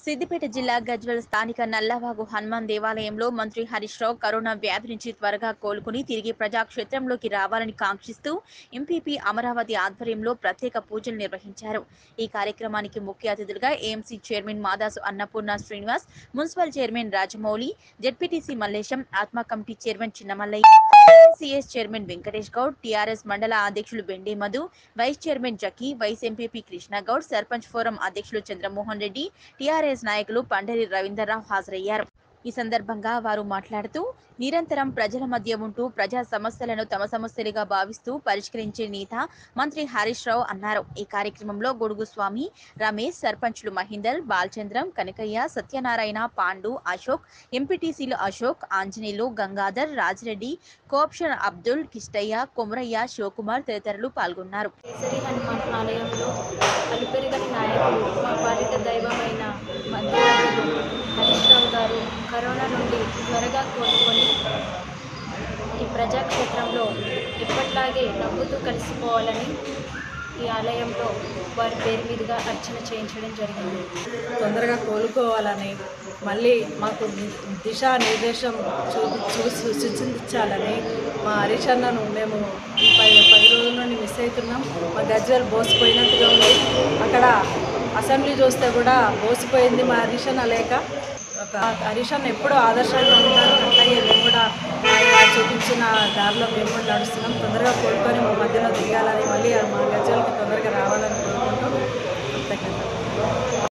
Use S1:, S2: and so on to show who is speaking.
S1: సిద్దిపేట జిల్లా గజ్వెల్ స్థానిక నల్లవాగు హనుమాన్ దేవాలయంలో మంత్రి హరీష్ రావు కరోనా వ్యాధి నుంచి త్వరగా కోలుకుని తిరిగి ప్రజాక్షేత్రంలోకి రావాలని కాంక్షిస్తూ ఎంపీపీ అమరావతి ఆధ్వర్యంలో ప్రత్యేక పూజలు నిర్వహించారు ఈ కార్యక్రమానికి ముఖ్య అతిథులుగా AMC chairman Madasu Annapurna Srinivas municipal chairman Rajamouli ZPTC Mallesham ఆత్మ committee chairman Chinnamallaiah CS chairman Venkatesh Goud TRS మండల అధ్యక్షులు Bende Madhu vice chairman Zaki vice MPP Krishnagoud sarpanch forum అధ్యక్షులు చంద్రమోహన్ రెడ్డి టీఆర్ఎస్ నాయకులు పండరి రవీందర్రావు హాజరయ్యారు ఈ సందర్భంగా వారు మాట్లాడుతూ నిరంతరం ప్రజల మధ్య ఉంటూ ప్రజా సమస్యలను తమ సమస్యలుగా భావిస్తూ పరిష్కరించే నేత మంత్రి హరీష్ రావు అన్నారు ఈ కార్యక్రమంలో గొడుగు స్వామి రమేష్ సర్పంచ్లు మహీందర్ బాలచంద్రం కనకయ్య సత్యనారాయణ పాండు అశోక్ ఎంపీటీసీలు అశోక్ ఆంజనేయులు గంగాధర్ రాజిరెడ్డి కోప్షన్ అబ్దుల్ కిష్టయ్య కొమరయ్య శివకుమార్ తదితరులు పాల్గొన్నారు
S2: కేసరి హనుమాన్ ఆలయంలో అలుపెరగని నాయకులు మా పాలిట దైవమైన మధ్యరాజులు హరీష్ రావు గారు కరోనా నుండి త్వరగా కోలుకొని ఈ ప్రజాక్షేత్రంలో ఎప్పట్లాగే నవ్వుతూ కలిసిపోవాలని ఈ ఆలయంలో వారి పేరు మీదుగా అర్చన చేయించడం జరిగింది
S3: తొందరగా కోలుకోవాలని మళ్ళీ మాకు దిశా నిర్దేశం చూపి చూసి సూచించాలని మా హరీష్ అన్నను మేము ఈ పది పది రోజుల నుండి మిస్ అవుతున్నాం మా గజ్వెల్ బోసిపోయినట్టుగా ఉంది అక్కడ అసెంబ్లీ చూస్తే కూడా బోసిపోయింది మా హరీష్ అన్న లేక ఒక హరీష్ అన్న ఎప్పుడూ ఆదర్శంగా ఉంటారు అట్లాగే మేము కూడా ఆయన చూపించిన దారిలో మేము కూడా నడుస్తున్నాం తొందరగా కోలుకొని మా మధ్యలో దిగాలని మళ్ళీ మా గజ్వెల్కి తొందరగా రావాలని కోరుకుంటూ